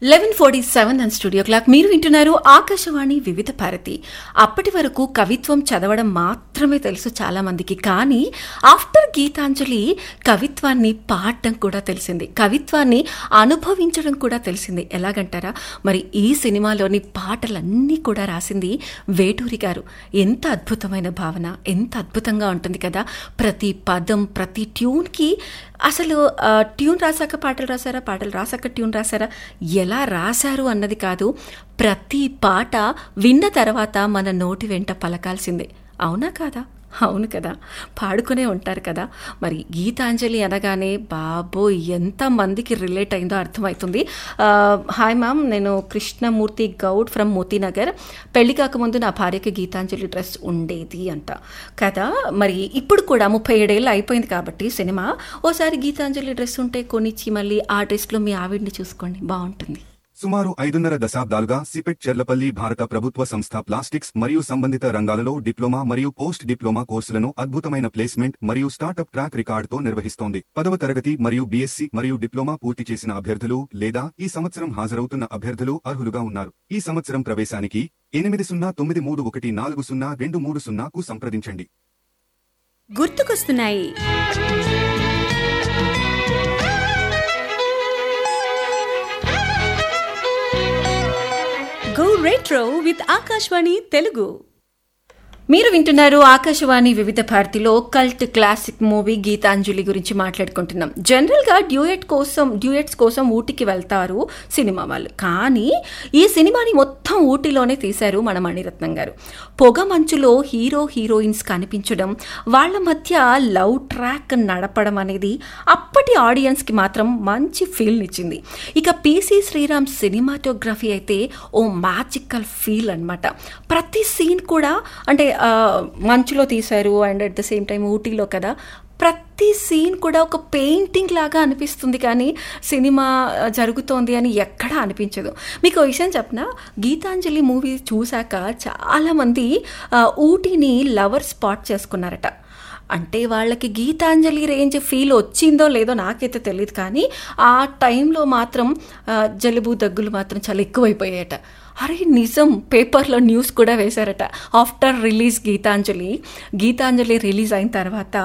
eleven forty seven and studio clock మీరు వింటున్నారు ఆకాశవాణి వివిధ భారతి అప్పటి వరకు కవిత్వం చదవడం మాత్రమే తెలుసు చాలా మందికి కానీ ఆఫ్టర్ గీతాంజలి కవిత్వాన్ని పాడడం కూడా తెలిసింది కవిత్వాన్ని అనుభవించడం కూడా తెలిసింది ఎలాగంటారా మరి ఈ సినిమాలోని పాటలన్నీ కూడా రాసింది వేటూరి గారు ఎంత అద్భుతమైన భావన ఎంత అద్భుతంగా ఉంటుంది కదా ప్రతి పదం ప్రతి ట్యూన్కి అసలు ఆ, ట్యూన్ రాసాక పాటలు రాసారా పాటలు రాసాక ట్యూన్ రాసారా ఎలా రాశారు అన్నది కాదు ప్రతి పాట విన్న తర్వాత మన నోటి వెంట పలకాల్సిందే అవునా కాదా అవును కదా పాడుకునే ఉంటారు కదా మరి గీతాంజలి అనగానే బాబో ఎంత మందికి రిలేట్ అయిందో అర్థమవుతుంది ఆ, హాయ్ మ్యామ్ నేను కృష్ణమూర్తి గౌడ్ ఫ్రమ్ మోతీనగర్ పెళ్లి కాకముందు నా భార్యకి గీతాంజలి డ్రెస్ ఉండేది అంట కదా మరి ఇప్పుడు కూడా ముప్పై ఏడేళ్ళు అయిపోయింది కాబట్టి సినిమా ఓసారి గీతాంజలి డ్రెస్ ఉంటే కొనిచ్చి మళ్ళీ ఆ డ్రెస్లో మీ ఆవిడ్ని చూసుకోండి బాగుంటుంది సుమారు ఐదున్నర దశాబ్దాలుగా సిపెట్ చెర్లపల్లి భారత ప్రభుత్వ సంస్థ ప్లాస్టిక్స్ మరియు సంబంధిత రంగాలలో డిప్లొమా మరియు పోస్ట్ డిప్లొమా కోర్సులను అద్భుతమైన ప్లేస్మెంట్ మరియు స్టార్టప్ ట్రాక్ రికార్డుతో నిర్వహిస్తోంది పదవ తరగతి మరియు బీఎస్సీ మరియు డిప్లొమా పూర్తి చేసిన అభ్యర్థులు లేదా ఈ సంవత్సరం హాజరవుతున్న అభ్యర్థులు అర్హులుగా ఉన్నారు ఈ సంవత్సరం ప్రవేశానికి ఎనిమిది సున్నా తొమ్మిది మూడు ఒకటి నాలుగు సున్నా రెండు మూడు సున్నాకు సంప్రదించండి గుర్తుకొస్తున్నాయి go retro with Akashvani Telugu మీరు వింటున్నారు ఆకాశవాణి వివిధ భారతిలో కల్ట్ క్లాసిక్ మూవీ గీతాంజలి గురించి మాట్లాడుకుంటున్నాం జనరల్గా డ్యూయట్ కోసం డ్యూయట్స్ కోసం ఊటీకి వెళ్తారు సినిమా వాళ్ళు కానీ ఈ సినిమాని మొత్తం ఊటీలోనే తీశారు మన మణిరత్నం గారు పొగ మంచులో హీరో హీరోయిన్స్ కనిపించడం వాళ్ళ మధ్య లవ్ ట్రాక్ నడపడం అనేది అప్పటి ఆడియన్స్కి మాత్రం మంచి ఫీల్ ఇచ్చింది ఇక పీసీ శ్రీరామ్ సినిమాటోగ్రఫీ అయితే ఓ మ్యాజికల్ ఫీల్ అన్నమాట ప్రతి సీన్ కూడా అంటే ఆ, మంచులో తీశారు and at the same time ఊటీలో కదా ప్రతి సీన్ కూడా ఒక పెయింటింగ్ లాగా అనిపిస్తుంది కానీ సినిమా ఆ, జరుగుతోంది అని ఎక్కడా అనిపించదు మీకు ఒక విషయం చెప్పనా గీతాంజలి మూవీ చూశాక చాలామంది ఆ, ఊటీని లవర్ స్పాట్ చేసుకున్నారట అంటే వాళ్ళకి గీతాంజలి రేంజ్ ఫీల్ వచ్చిందో లేదో నాకైతే తెలియదు కానీ ఆ టైంలో మాత్రం ఆ, జలుబు దగ్గులు మాత్రం చాలా ఎక్కువైపోయాయట అరే నిజం పేపర్లో న్యూస్ కూడా వేశారట after release Gitanjali Gitanjali release అయిన తర్వాత